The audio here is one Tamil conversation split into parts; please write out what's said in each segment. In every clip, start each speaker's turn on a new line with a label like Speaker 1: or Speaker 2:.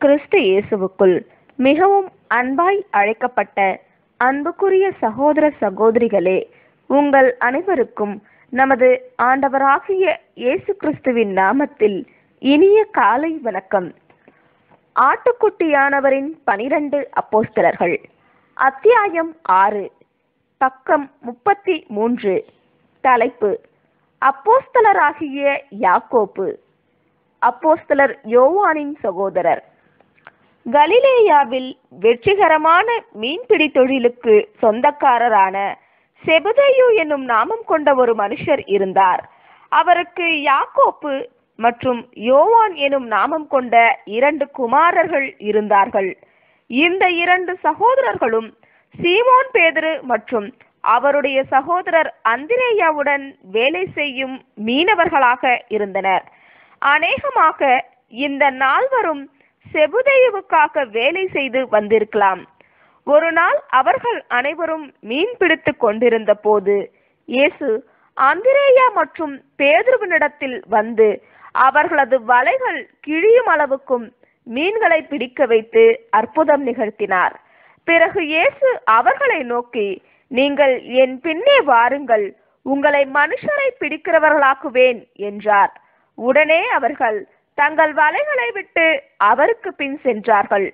Speaker 1: கிறிஸ்து இயேசுவுக்குள் மிகவும் அன்பாய் அழைக்கப்பட்ட அன்புக்குரிய சகோதர சகோதரிகளே உங்கள் அனைவருக்கும் நமது ஆண்டவராகிய இயேசு கிறிஸ்துவின் நாமத்தில் இனிய காலை வணக்கம் ஆட்டுக்குட்டியானவரின் பனிரெண்டு அப்போஸ்தலர்கள் அத்தியாயம் ஆறு பக்கம் முப்பத்தி மூன்று தலைப்பு அப்போஸ்தலராகிய யாக்கோப்பு அப்போஸ்தலர் யோவானின் சகோதரர் கலிலேயாவில் வெற்றிகரமான மீன்பிடி தொழிலுக்கு சொந்தக்காரரான செபதேயு என்னும் நாமம் கொண்ட ஒரு மனுஷர் இருந்தார் அவருக்கு யாக்கோப்பு மற்றும் யோவான் எனும் நாமம் கொண்ட இரண்டு குமாரர்கள் இருந்தார்கள் இந்த இரண்டு சகோதரர்களும் சீமோன் பேதுரு மற்றும் அவருடைய சகோதரர் அந்திரேயாவுடன் வேலை செய்யும் மீனவர்களாக இருந்தனர் அநேகமாக இந்த நால்வரும் செபுதேயுவுக்காக வேலை செய்து வந்திருக்கலாம் ஒரு நாள் அவர்கள் அனைவரும் மீன் பிடித்துக் கொண்டிருந்த போது இயேசு அந்திரேயா மற்றும் பேதுருவினிடத்தில் வந்து அவர்களது வலைகள் கிழியும் அளவுக்கும் மீன்களை பிடிக்க வைத்து அற்புதம் நிகழ்த்தினார் பிறகு இயேசு அவர்களை நோக்கி நீங்கள் என் பின்னே வாருங்கள் உங்களை மனுஷரை பிடிக்கிறவர்களாக்குவேன் என்றார் உடனே அவர்கள் தங்கள் வலைகளை விட்டு அவருக்கு பின் சென்றார்கள்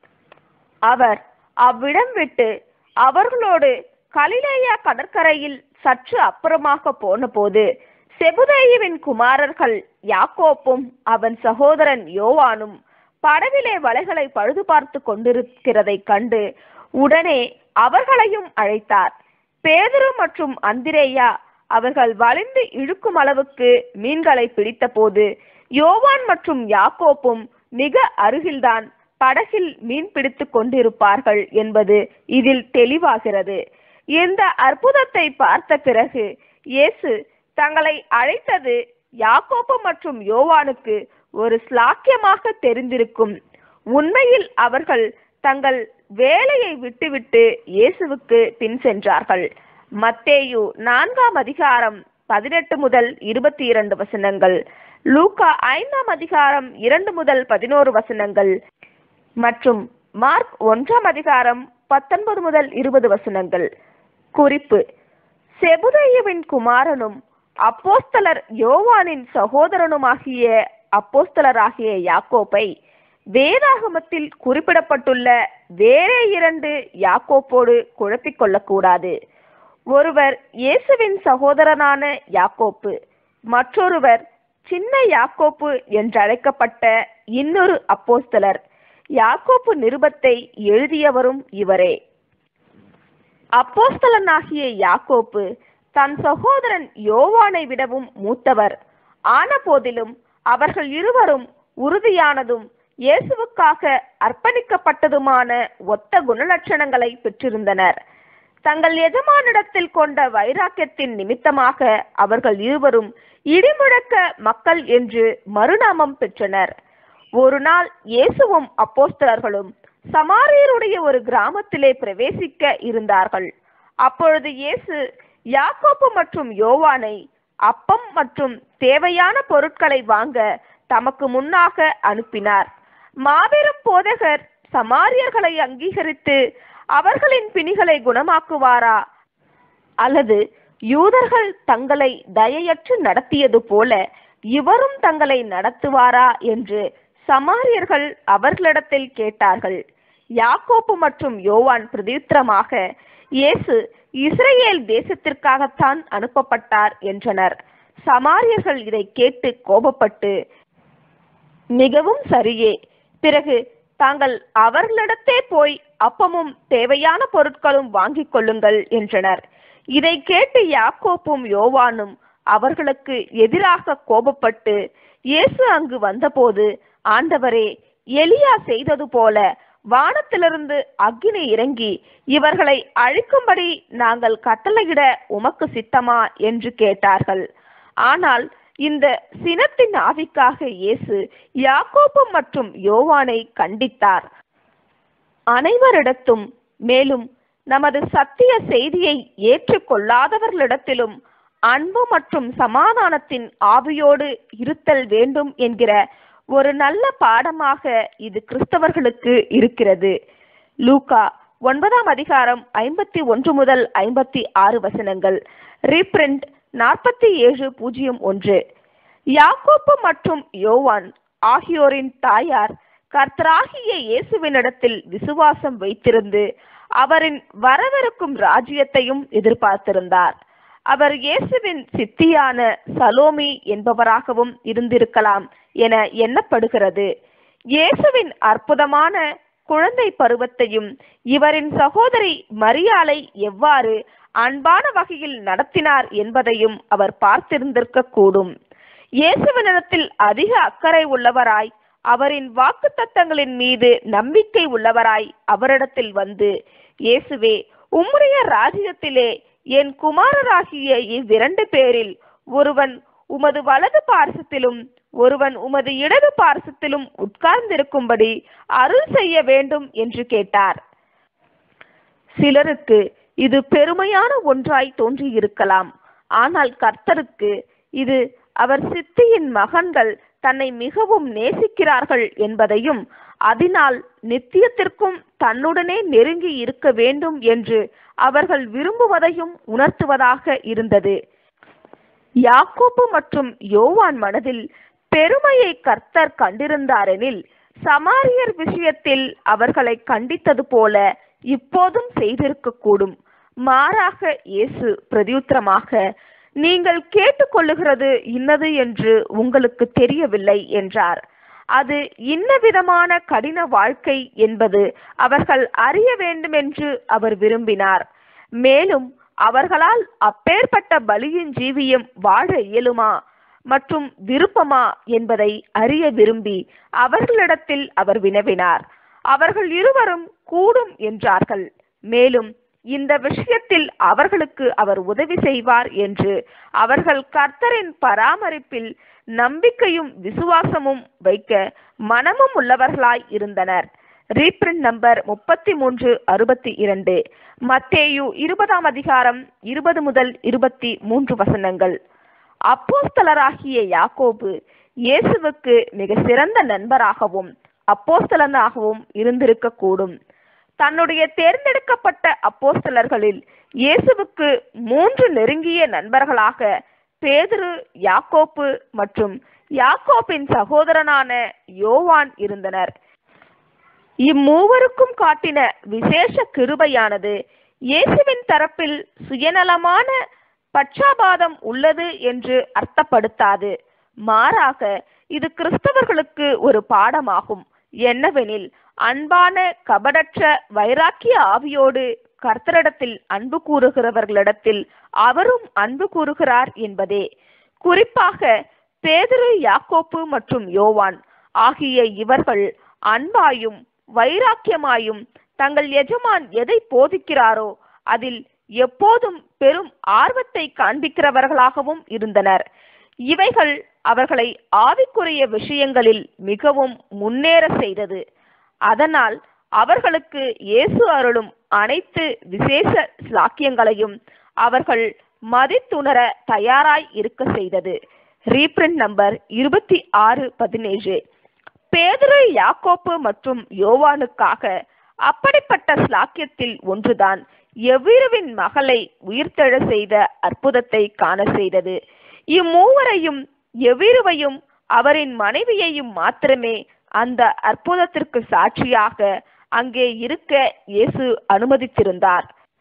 Speaker 1: அவர் அவ்விடம் விட்டு அவர்களோடு கலிலேயா கடற்கரையில் சற்று அப்புறமாக போனபோது செபுதேயுவின் குமாரர்கள் யாக்கோப்பும் அவன் சகோதரன் யோவானும் படவிலே வலைகளை பழுது பார்த்து கொண்டிருக்கிறதைக் கண்டு உடனே அவர்களையும் அழைத்தார் பேதுரு மற்றும் அந்திரேயா அவர்கள் வலிந்து இழுக்கும் அளவுக்கு மீன்களை பிடித்தபோது யோவான் மற்றும் யாக்கோப்பும் மிக அருகில்தான் படகில் மீன் பிடித்துக் கொண்டிருப்பார்கள் என்பது இதில் தெளிவாகிறது இந்த அற்புதத்தை பார்த்த பிறகு இயேசு தங்களை அழைத்தது யாக்கோப்பு மற்றும் யோவானுக்கு ஒரு ஸ்லாக்கியமாக தெரிந்திருக்கும் உண்மையில் அவர்கள் தங்கள் வேலையை விட்டுவிட்டு இயேசுவுக்கு பின் சென்றார்கள் மத்தேயு நான்காம் அதிகாரம் பதினெட்டு முதல் இருபத்தி இரண்டு வசனங்கள் லூக்கா ஐந்தாம் அதிகாரம் இரண்டு முதல் பதினோரு வசனங்கள் மற்றும் மார்க் ஒன்றாம் அதிகாரம் பத்தொன்பது முதல் இருபது வசனங்கள் குறிப்பு செபுதையுவின் குமாரனும் அப்போஸ்தலர் யோவானின் சகோதரனுமாகிய அப்போஸ்தலராகிய யாக்கோப்பை வேதாகமத்தில் குறிப்பிடப்பட்டுள்ள வேறே இரண்டு யாக்கோப்போடு குழப்பிக் கொள்ளக்கூடாது ஒருவர் இயேசுவின் சகோதரனான யாக்கோப்பு மற்றொருவர் சின்ன யாக்கோப்பு என்றழைக்கப்பட்ட இன்னொரு அப்போஸ்தலர் யாக்கோப்பு நிருபத்தை எழுதியவரும் இவரே அப்போஸ்தலனாகிய யாக்கோப்பு தன் சகோதரன் யோவானை விடவும் மூத்தவர் ஆன போதிலும் அவர்கள் இருவரும் உறுதியானதும் இயேசுவுக்காக அர்ப்பணிக்கப்பட்டதுமான ஒத்த குணலட்சணங்களை பெற்றிருந்தனர் தங்கள் எஜமானிடத்தில் கொண்ட வைராக்கியத்தின் நிமித்தமாக அவர்கள் இருவரும் இடிமுழக்க மக்கள் என்று மறுநாமம் பெற்றனர் ஒரு நாள் இயேசுவும் அப்போஸ்தலர்களும் சமாரியருடைய ஒரு கிராமத்திலே பிரவேசிக்க இருந்தார்கள் அப்பொழுது இயேசு யாக்கோப்பு மற்றும் யோவானை அப்பம் மற்றும் தேவையான பொருட்களை வாங்க தமக்கு முன்னாக அனுப்பினார் மாபெரும் போதகர் சமாரியர்களை அங்கீகரித்து அவர்களின் பிணிகளை குணமாக்குவாரா அல்லது யூதர்கள் தங்களை தயையற்று நடத்தியது போல இவரும் தங்களை நடத்துவாரா என்று சமாரியர்கள் அவர்களிடத்தில் கேட்டார்கள் யாக்கோப்பு மற்றும் யோவான் பிரதியுத்தரமாக இயேசு இஸ்ரேல் தேசத்திற்காகத்தான் அனுப்பப்பட்டார் என்றனர் சமாரியர்கள் இதை கேட்டு கோபப்பட்டு மிகவும் சரியே பிறகு தாங்கள் அவர்களிடத்தே போய் அப்பமும் தேவையான பொருட்களும் வாங்கிக் கொள்ளுங்கள் என்றனர் இதை கேட்டு யாக்கோப்பும் யோவானும் அவர்களுக்கு எதிராக கோபப்பட்டு இயேசு அங்கு வந்தபோது ஆண்டவரே எலியா செய்தது போல வானத்திலிருந்து அக்கினி இறங்கி இவர்களை அழிக்கும்படி நாங்கள் கட்டளையிட உமக்கு சித்தமா என்று கேட்டார்கள் ஆனால் இந்த சினத்தின் ஆவிக்காக இயேசு யாக்கோப்பு மற்றும் யோவானை கண்டித்தார் அனைவரிடத்தும் மேலும் நமது சத்திய செய்தியை ஏற்றுக்கொள்ளாதவர்களிடத்திலும் அன்பு மற்றும் சமாதானத்தின் ஆவியோடு இருத்தல் வேண்டும் என்கிற ஒரு நல்ல பாடமாக இது கிறிஸ்தவர்களுக்கு இருக்கிறது லூகா ஒன்பதாம் அதிகாரம் ஐம்பத்தி ஒன்று முதல் ஐம்பத்தி ஆறு வசனங்கள் ரீப்ரிண்ட் நாற்பத்தி ஏழு பூஜ்ஜியம் ஒன்று யாக்கோப்பு மற்றும் யோவான் ஆகியோரின் தாயார் கர்த்தராகிய இயேசுவினிடத்தில் விசுவாசம் வைத்திருந்து அவரின் வரவிருக்கும் ராஜ்யத்தையும் எதிர்பார்த்திருந்தார் அவர் இயேசுவின் சித்தியான சலோமி என்பவராகவும் இருந்திருக்கலாம் என எண்ணப்படுகிறது இயேசுவின் அற்புதமான குழந்தை பருவத்தையும் இவரின் சகோதரி மரியாளை எவ்வாறு அன்பான வகையில் நடத்தினார் என்பதையும் அவர் பார்த்திருந்திருக்க கூடும் இயேசுவினிடத்தில் அதிக அக்கறை உள்ளவராய் அவரின் வாக்குத்தத்தங்களின் மீது நம்பிக்கை உள்ளவராய் அவரிடத்தில் வந்து இயேசுவே உம்முடைய ராஜ்யத்திலே என் குமாரராகிய இவ்விரண்டு பேரில் ஒருவன் உமது வலது பார்சத்திலும் ஒருவன் உமது இடது பார்சத்திலும் உட்கார்ந்திருக்கும்படி அருள் செய்ய வேண்டும் என்று கேட்டார் சிலருக்கு இது பெருமையான ஒன்றாய் தோன்றியிருக்கலாம் ஆனால் கர்த்தருக்கு இது அவர் சித்தியின் மகன்கள் தன்னை மிகவும் நேசிக்கிறார்கள் என்பதையும் அதனால் நித்தியத்திற்கும் தன்னுடனே நெருங்கி இருக்க வேண்டும் என்று அவர்கள் விரும்புவதையும் உணர்த்துவதாக இருந்தது யாக்கோப்பு மற்றும் யோவான் மனதில் பெருமையை கர்த்தர் கண்டிருந்தாரெனில் சமாரியர் விஷயத்தில் அவர்களை கண்டித்தது போல இப்போதும் செய்திருக்கக்கூடும் மாறாக இயேசு பிரதியுத்தரமாக நீங்கள் கேட்டுக்கொள்ளுகிறது இன்னது என்று உங்களுக்கு தெரியவில்லை என்றார் அது இன்னவிதமான கடின வாழ்க்கை என்பது அவர்கள் அறிய வேண்டுமென்று அவர் விரும்பினார் மேலும் அவர்களால் அப்பேற்பட்ட பலியின் ஜீவியம் வாழ இயலுமா மற்றும் விருப்பமா என்பதை அறிய விரும்பி அவர்களிடத்தில் அவர் வினவினார் அவர்கள் இருவரும் கூடும் என்றார்கள் மேலும் இந்த விஷயத்தில் அவர்களுக்கு அவர் உதவி செய்வார் என்று அவர்கள் கர்த்தரின் பராமரிப்பில் நம்பிக்கையும் விசுவாசமும் வைக்க மனமும் உள்ளவர்களாய் இருந்தனர் ரீப்ரிண்ட் நம்பர் முப்பத்தி மூன்று அறுபத்தி இரண்டு மத்தேயு இருபதாம் அதிகாரம் இருபது முதல் இருபத்தி மூன்று வசனங்கள் அப்போஸ்தலராகிய யாக்கோபு இயேசுவுக்கு மிக சிறந்த நண்பராகவும் அப்போஸ்தலனாகவும் இருந்திருக்க கூடும் தன்னுடைய தேர்ந்தெடுக்கப்பட்ட அப்போஸ்தலர்களில் இயேசுவுக்கு மூன்று நெருங்கிய நண்பர்களாக பேதுரு யாக்கோப்பு மற்றும் யாக்கோப்பின் சகோதரனான யோவான் இருந்தனர் இம்மூவருக்கும் காட்டின விசேஷ கிருபையானது இயேசுவின் தரப்பில் சுயநலமான பட்சாபாதம் உள்ளது என்று அர்த்தப்படுத்தாது மாறாக இது கிறிஸ்தவர்களுக்கு ஒரு பாடமாகும் என்னவெனில் அன்பான கபடற்ற வைராக்கிய ஆவியோடு கர்த்தரிடத்தில் அன்பு கூறுகிறவர்களிடத்தில் அவரும் அன்பு கூறுகிறார் என்பதே குறிப்பாக பேதுரு யாக்கோப்பு மற்றும் யோவான் ஆகிய இவர்கள் அன்பாயும் வைராக்கியமாயும் தங்கள் எஜமான் எதை போதிக்கிறாரோ அதில் எப்போதும் பெரும் ஆர்வத்தை காண்பிக்கிறவர்களாகவும் இருந்தனர் இவைகள் அவர்களை ஆவிக்குரிய விஷயங்களில் மிகவும் முன்னேற செய்தது அதனால் அவர்களுக்கு இயேசு அருளும் அனைத்து விசேஷ ஸ்லாக்கியங்களையும் அவர்கள் மதித்துணர தயாராய் இருக்க செய்தது ரீப்ரிண்ட் நம்பர் இருபத்தி ஆறு பதினேழு பேதுரு யாக்கோப்பு மற்றும் யோவானுக்காக அப்படிப்பட்ட ஸ்லாக்கியத்தில் ஒன்றுதான் எவ்விருவின் மகளை உயிர்த்தெழ செய்த அற்புதத்தை காண செய்தது இம்மூவரையும் எவ்விருவையும் அவரின் மனைவியையும் மாத்திரமே அந்த அற்புதத்திற்கு சாட்சியாக அங்கே இருக்க இயேசு அனுமதித்திருந்தார்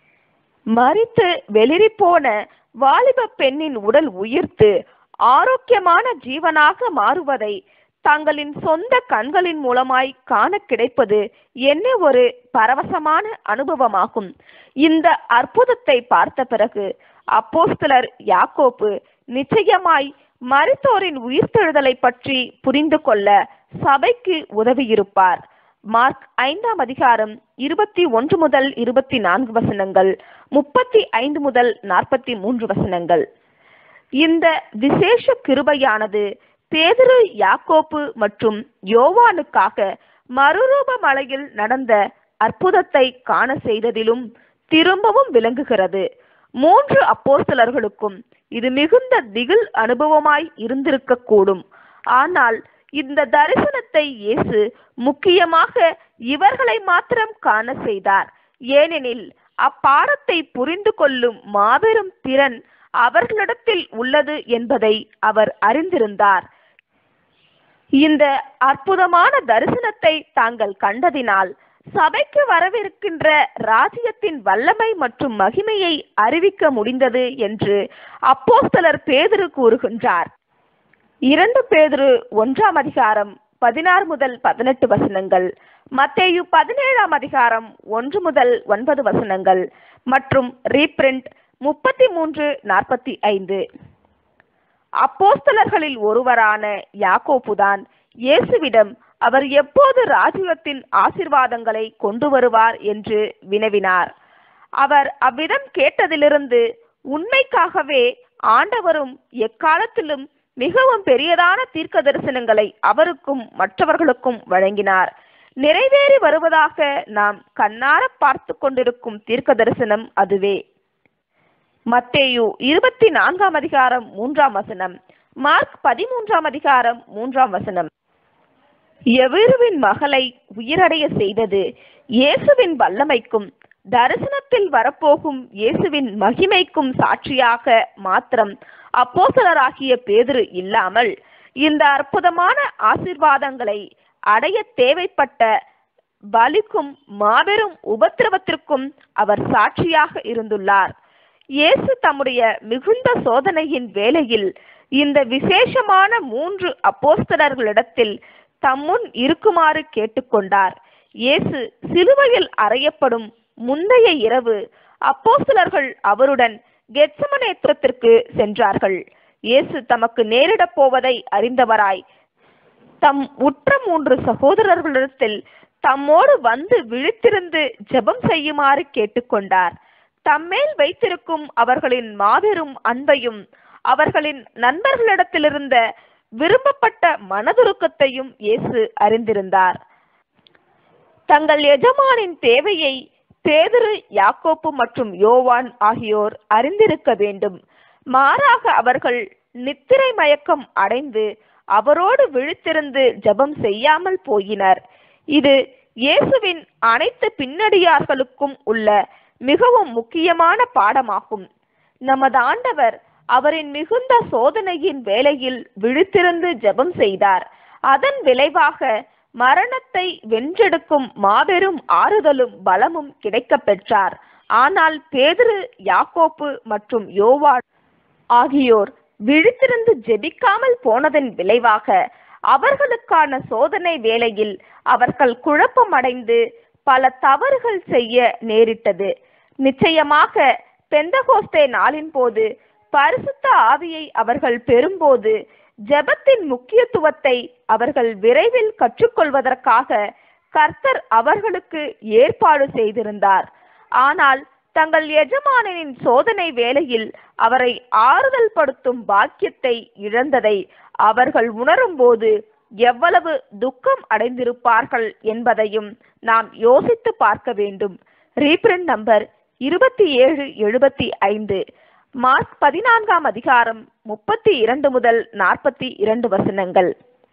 Speaker 1: மறித்து வெளிரி போன வாலிப பெண்ணின் உடல் உயிர்த்து ஆரோக்கியமான ஜீவனாக மாறுவதை தங்களின் சொந்த கண்களின் மூலமாய் காண கிடைப்பது என்ன ஒரு பரவசமான அனுபவமாகும் இந்த அற்புதத்தை பார்த்த பிறகு அப்போஸ்தலர் யாக்கோப்பு நிச்சயமாய் மருத்தோரின் உயிர்த்தெழுதலை பற்றி புரிந்து கொள்ள சபைக்கு உதவியிருப்பார் மார்க் ஐந்தாம் அதிகாரம் இருபத்தி ஒன்று முதல் இருபத்தி நான்கு வசனங்கள் முப்பத்தி ஐந்து முதல் நாற்பத்தி மூன்று வசனங்கள் இந்த விசேஷ கிருபையானது பேதுரு யாக்கோப்பு மற்றும் யோவானுக்காக மறுரூப மலையில் நடந்த அற்புதத்தை காண செய்ததிலும் திரும்பவும் விளங்குகிறது மூன்று அப்போஸ்தலர்களுக்கும் இது மிகுந்த திகில் அனுபவமாய் இருந்திருக்க கூடும் ஆனால் இந்த தரிசனத்தை இயேசு முக்கியமாக இவர்களை மாத்திரம் காண செய்தார் ஏனெனில் அப்பாடத்தை புரிந்து கொள்ளும் மாபெரும் திறன் அவர்களிடத்தில் உள்ளது என்பதை அவர் அறிந்திருந்தார் இந்த அற்புதமான தரிசனத்தை தாங்கள் கண்டதினால் சபைக்கு வரவிருக்கின்ற ராஜ்யத்தின் வல்லமை மற்றும் மகிமையை அறிவிக்க முடிந்தது என்று அப்போஸ்தலர் பேதுரு கூறுகின்றார் இரண்டு பேதுரு ஒன்றாம் அதிகாரம் பதினாறு முதல் பதினெட்டு வசனங்கள் மத்தேயு பதினேழாம் அதிகாரம் ஒன்று முதல் ஒன்பது வசனங்கள் மற்றும் ரீப்ரிண்ட் முப்பத்தி மூன்று நாற்பத்தி ஐந்து அப்போஸ்தலர்களில் ஒருவரான யாக்கோப்புதான் இயேசுவிடம் அவர் எப்போது ராஜ்யத்தின் ஆசிர்வாதங்களை கொண்டு வருவார் என்று வினவினார் அவர் அவ்விதம் கேட்டதிலிருந்து உண்மைக்காகவே ஆண்டவரும் எக்காலத்திலும் மிகவும் பெரியதான தீர்க்க தரிசனங்களை அவருக்கும் மற்றவர்களுக்கும் வழங்கினார் நிறைவேறி வருவதாக நாம் கண்ணார பார்த்து கொண்டிருக்கும் தீர்க்க தரிசனம் அதுவே மத்தேயு இருபத்தி நான்காம் அதிகாரம் மூன்றாம் வசனம் மார்க் பதிமூன்றாம் அதிகாரம் மூன்றாம் வசனம் எவிருவின் மகளை உயிரடைய செய்தது இயேசுவின் வல்லமைக்கும் தரிசனத்தில் வரப்போகும் இயேசுவின் மகிமைக்கும் சாட்சியாக மாத்திரம் அப்போசலராகிய பேதுரு இல்லாமல் இந்த அற்புதமான ஆசிர்வாதங்களை அடைய தேவைப்பட்ட பலிக்கும் மாபெரும் உபத்திரவத்திற்கும் அவர் சாட்சியாக இருந்துள்ளார் இயேசு தம்முடைய மிகுந்த சோதனையின் வேளையில் இந்த விசேஷமான மூன்று அப்போஸ்தலர்களிடத்தில் தம்முன் இருக்குமாறு கேட்டுக்கொண்டார் இயேசு சிலுவையில் அறையப்படும் முந்தைய இரவு அப்போஸ்தலர்கள் அவருடன் கெத்சமனேத்திரத்திற்கு சென்றார்கள் இயேசு தமக்கு நேரிடப் போவதை அறிந்தவராய் தம் உற்ற மூன்று சகோதரர்களிடத்தில் தம்மோடு வந்து விழித்திருந்து ஜெபம் செய்யுமாறு கேட்டுக்கொண்டார் தம்மேல் வைத்திருக்கும் அவர்களின் மாபெரும் அன்பையும் அவர்களின் நண்பர்களிடத்திலிருந்த விரும்பப்பட்ட மனதுருக்கத்தையும் இயேசு அறிந்திருந்தார் தங்கள் எஜமானின் தேவையை பேதுரு யாக்கோப்பு மற்றும் யோவான் ஆகியோர் அறிந்திருக்க வேண்டும் மாறாக அவர்கள் நித்திரை மயக்கம் அடைந்து அவரோடு விழித்திருந்து ஜெபம் செய்யாமல் போயினர் இது இயேசுவின் அனைத்து பின்னடியார்களுக்கும் உள்ள மிகவும் முக்கியமான பாடமாகும் நமது ஆண்டவர் அவரின் மிகுந்த சோதனையின் வேளையில் விழித்திருந்து ஜெபம் செய்தார் அதன் விளைவாக மரணத்தை வென்றெடுக்கும் மாபெரும் ஆறுதலும் பலமும் கிடைக்கப் பெற்றார் ஆனால் பேதுரு யாக்கோப்பு மற்றும் யோவான் ஆகியோர் விழித்திருந்து ஜெபிக்காமல் போனதன் விளைவாக அவர்களுக்கான சோதனை வேளையில் அவர்கள் குழப்பமடைந்து பல தவறுகள் செய்ய நேரிட்டது நிச்சயமாக பெந்தகோஸ்தே நாளின் போது பரிசுத்த ஆவியை அவர்கள் பெறும்போது ஜெபத்தின் முக்கியத்துவத்தை அவர்கள் விரைவில் கற்றுக்கொள்வதற்காக கர்த்தர் அவர்களுக்கு ஏற்பாடு செய்திருந்தார் ஆனால் தங்கள் எஜமானனின் சோதனை வேளையில் அவரை ஆறுதல் படுத்தும் பாக்கியத்தை இழந்ததை அவர்கள் உணரும்போது எவ்வளவு துக்கம் அடைந்திருப்பார்கள் என்பதையும் நாம் யோசித்து பார்க்க வேண்டும் ரீப்ரிண்ட் நம்பர் இருபத்தி ஏழு எழுபத்தி ஐந்து மார்க் பதினான்காம் அதிகாரம் முப்பத்தி இரண்டு முதல் நாற்பத்தி இரண்டு வசனங்கள்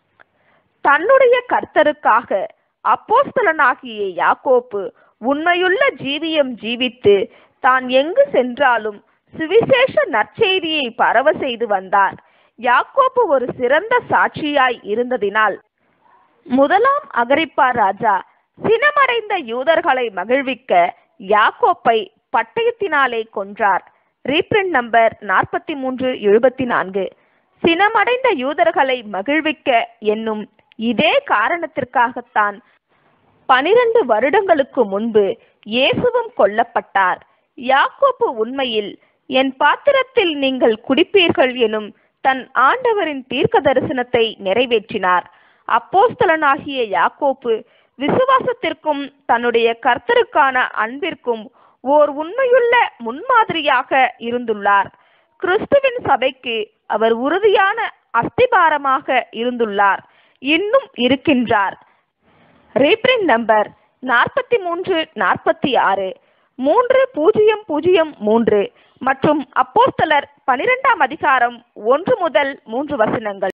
Speaker 1: தன்னுடைய கர்த்தருக்காக அப்போஸ்தலனாகிய யாக்கோப்பு உண்மையுள்ள ஜீவியம் ஜீவித்து தான் எங்கு சென்றாலும் சுவிசேஷ நற்செய்தியை பரவ செய்து வந்தார் யாக்கோப்பு ஒரு சிறந்த சாட்சியாய் இருந்ததினால் முதலாம் அகரிப்பா ராஜா சினமடைந்த யூதர்களை மகிழ்விக்க யாக்கோப்பை பட்டயத்தினாலே கொன்றார் ரீப்ரிண்ட் நம்பர் நாற்பத்தி மூன்று எழுபத்தி நான்கு சினமடைந்த யூதர்களை மகிழ்விக்க என்னும் இதே காரணத்திற்காகத்தான் பனிரெண்டு வருடங்களுக்கு முன்பு இயேசுவும் கொல்லப்பட்டார் யாக்கோப்பு உண்மையில் என் பாத்திரத்தில் நீங்கள் குடிப்பீர்கள் எனும் தன் ஆண்டவரின் தீர்க்க தரிசனத்தை நிறைவேற்றினார் அப்போஸ்தலனாகிய யாக்கோப்பு விசுவாசத்திற்கும் தன்னுடைய கர்த்தருக்கான அன்பிற்கும் ஓர் உண்மையுள்ள முன்மாதிரியாக இருந்துள்ளார் கிறிஸ்துவின் சபைக்கு அவர் உறுதியான அஸ்திபாரமாக இருந்துள்ளார் இன்னும் இருக்கின்றார் ரீப்ரிண்ட் நம்பர் நாற்பத்தி மூன்று நாற்பத்தி ஆறு மூன்று பூஜ்ஜியம் பூஜ்ஜியம் மூன்று மற்றும் அப்போஸ்தலர் பனிரெண்டாம் அதிகாரம் ஒன்று முதல் மூன்று வசனங்கள்